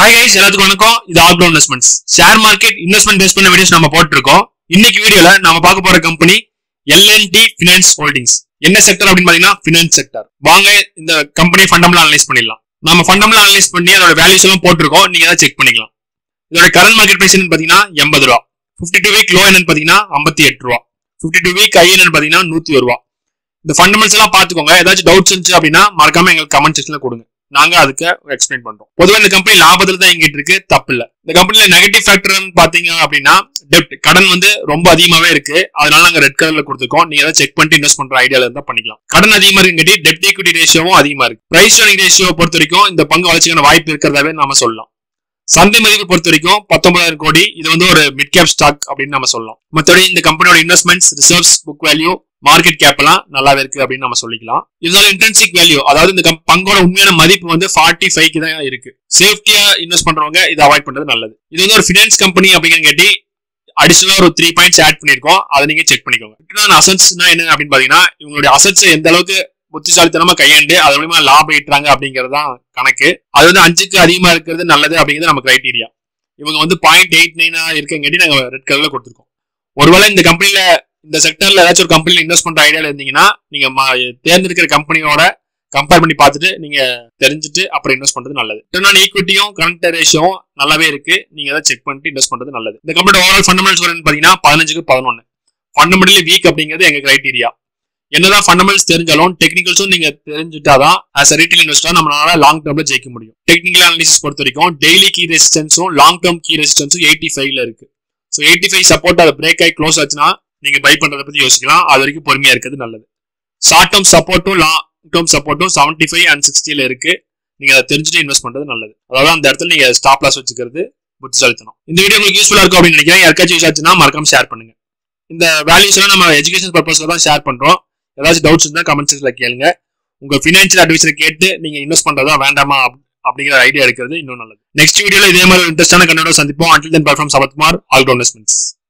hi guys எல்லாத்துக்கும் வணக்கம் இது ஆக்டோ investments share market investment base பண்ண வீடியோஸ் நம்ம போட்டிருக்கோம் இன்னைக்கு வீடியோல நம்ம பார்க்க போற கம்பெனி எல்என்டி ஃபினான்ஸ் ஹோல்டிங்ஸ் என்ன செக்டர் அப்படின்னு பாத்தீங்கன்னா ஃபினான்ஸ் செக்டர் வாங்க இந்த கம்பெனி ஃபண்டமெண்டல் அனலைஸ் பண்ணிடலாம் நம்ம ஃபண்டமெண்டல் அனலைஸ் பண்ணி அதோட வேல்யூஸ் எல்லாம் போட்டிருக்கோம் நீங்க அதை செக் பண்ணிக்கலாம் இதோட கரண்ட் மார்க்கெட் பிரைஸ் என்னன்னு பாத்தீங்கன்னா எண்பது ரூபா ஃபிஃப்டி டூ வீக் லோ என்னன்னு பாத்தீங்கன்னா ஐம்பத்தி எட்டு ரூபா ஃபிஃப்டி டூ வீக் ஹை என்னன்னு பாத்தீங்கன்னா நூத்தி ஒரு ரூபா இந்த ஃபண்டமெண்ட்ஸ் எல்லாம் பாத்துக்கோங்க ஏதாச்சும் டவுட்ஸ் இருந்துச்சு அப்படின்னா மறக்காம எங்களுக்கு கமெண்ட் செக்ஷன்ல கொடுங்க நாங்க அதுக்கு எக்ஸ்பிளைன் பண்றோம் பொதுவா இந்த கம்பெனி லாபத்துல தான் எங்கிட்டு இருக்கு தப்பு இல்ல இந்த கம்பெனில நெகட்டிவ் ஃபேக்டர் பாத்தீங்க அப்படின்னா டெப்ட் கடன் வந்து ரொம்ப அதிகமாவே இருக்கு அதனால நாங்க ரெட் கலர்ல கொடுத்துருக்கோம் நீங்க ஏதாவது செக் பண்ணிட்டு இன்வெஸ்ட் பண்ற ஐடியால இருந்தா பண்ணிக்கலாம் கடன் அதிகமா இருக்குங்காட்டி டெப்ட் ஈக்விட்டி ரேஷியோவும் அதிகமா இருக்கு பிரைஸ் ஏர்னிங் ரேஷியோ பொறுத்த வரைக்கும் இந்த பங்கு வளர்ச்சிக்கான வாய்ப்பு இருக்கிறதாவே நாம சொல்லலாம் சந்தை மதிப்பு பொறுத்த வரைக்கும் பத்தொன்பதாயிரம் கோடி இது வந்து ஒரு மிட் கேப் ஸ்டாக் அப்படின்னு நம்ம சொல்லலாம் மற்றபடி இந்த கம்பெனியோட investments reserves book value market cap எல்லாம் நல்லாவே இருக்கு அப்படின்னு நம்ம சொல்லிக்கலாம் இதனால இன்டென்சிக் வேல்யூ அதாவது இந்த கம்- பங்கோட உண்மையான மதிப்பு வந்து ஃபார்ட்டி ஃபைவ்க்கு தான் இருக்கு சேஃப்டியா இன்வெஸ்ட் பண்றவங்க இதை அவாய்ட் பண்றது நல்லது இது வந்து ஒரு ஃபினான்ஸ் கம்பெனி அப்படிங்கிற கேட்டி அடிஷனலா ஒரு த்ரீ பாயிண்ட்ஸ் ஆட் பண்ணிருக்கோம் அதை நீங்க செக் பண்ணிக்கோங்க ரிட்டர்ன் அசட்ஸ்னா என்ன அப்படின்னு பாத்தீங்கன்னா இவங்களுடைய அசட்ஸ் எந்த அளவுக்கு புத்திசாலித்தனமா கையாண்டு அது மூலியமா லாபம் ஈட்டுறாங்க அப்படிங்கிறது தான் கணக்கு அது வந்து அஞ்சுக்கு அதிகமா இருக்கிறது நல்லது அப்படிங்கிறது நம்ம கிரைட்டீரியா இவங்க வந்து பாயிண்ட் எயிட் நைனா இருக்கங்காட்டி நாங்க ரெட் கலர்ல கொடுத்துருக்கோம் ஒருவேளை இந்த கம்பெனில இந்த செக்டர்ல ஏதாச்சும் ஒரு கம்பெனில இன்வெஸ்ட் பண்ற ஐடியால இருந்தீங்கன்னா நீங்க ம- தேர்ந்தெடுக்கிற கம்பெனியோட கம்பேர் பண்ணி பார்த்துட்டு நீங்க தெரிஞ்சுட்டு அப்புறம் இன்வெஸ்ட் பண்றது நல்லது ரிட்டர்ன் ஈக்விட்டியும் கரண்ட் ரேஷியோவும் நல்லாவே இருக்கு நீங்க அதை செக் பண்ணிட்டு இன்வெஸ்ட் பண்றது நல்லது இந்த கம்பெனி ஓவரால் ஃபண்டமெண்டல்ஸ் வரும்னு பாத்தீங்கன்னா பதினஞ்சுக்கு பதினொன்னு ஃபண்டமெண்டலி வீக் அப்படிங்கிறது எங்க கிரைட்டீரியா என்னதான் ஃபண்டமெண்டல்ஸ் தெரிஞ்சாலும் டெக்னிக்கல்ஸும் நீங்க தெரிஞ்சுட்டாதான் ஆஸ் அ ரீட்டைல் இன்வெஸ்டர் நம்மளால லாங் டேர்ம்ல ஜெயிக்க முடியும் டெக்னிக்கல் அனாலிசிஸ் பொறுத்த வரைக்கும் டெய்லி கீ ரெசிஸ்டன்ஸும் லாங் டேர்ம் கீ ரெசிஸ்டன்ஸும் எயிட்டி ஃபைவ்ல இருக்கு ஸோ எயிட்டி ஃபைவ் சப்போர்ட் அதை பிரேக் ஆகி க்ளோஸ் ஆச்சுன்னா நீங்க பை பண்றதை பத்தி யோசிக்கலாம் அது வரைக்கும் பொறுமையா இருக்கிறது நல்லது ஷார்ட் டேர்ம் சப்போர்ட்டும் லாங் டேர்ம் சப்போர்ட்டும் செவன்டி ஃபைவ் அண்ட் சிக்ஸ்டில இருக்கு நீங்க அதை தெரிஞ்சுட்டு இன்வெஸ்ட் பண்றது நல்லது அதாவது அந்த இடத்துல நீங்க ஸ்டாப் லாஸ் வச்சுக்கிறது புத்திசாலித்தனம் இந்த வீடியோ உங்களுக்கு யூஸ்ஃபுல்லா இருக்கும் அப்படின்னு நினைக்கிறேன் யாருக்காச்சும் யூஸ் ஆச்சுன்னா மறக்காம ஷேர் பண்ணுங்க இந்த வேல்யூஸ் எல்லாம் நம்ம எஜுகேஷன் பர்பஸ்ல தான் ஷேர் பண்றோம் ஏதாச்சும் டவுட்ஸ் இருந்தா கமெண்ட் செக்ஷன்ல கேளுங்க உங்க ஃபினான்ஷியல் அட்வைசரை கேட்டு நீங்க இன்வெஸ்ட் பண்றதா வேண்டாமா அப்- அப்படிங்கிற ஐடியா எடுக்கிறது இன்னும் நல்லது நெக்ஸ்ட் வீடியோல இதே மாதிரி இன்ட்ரெஸ்டான கண்டோட சந்திப்போம் அண்டில் தென் பர்ஃபார்ம் சபத்குமார் ஆல்கோ இன்வெஸ்ட்மெண்ட்ஸ்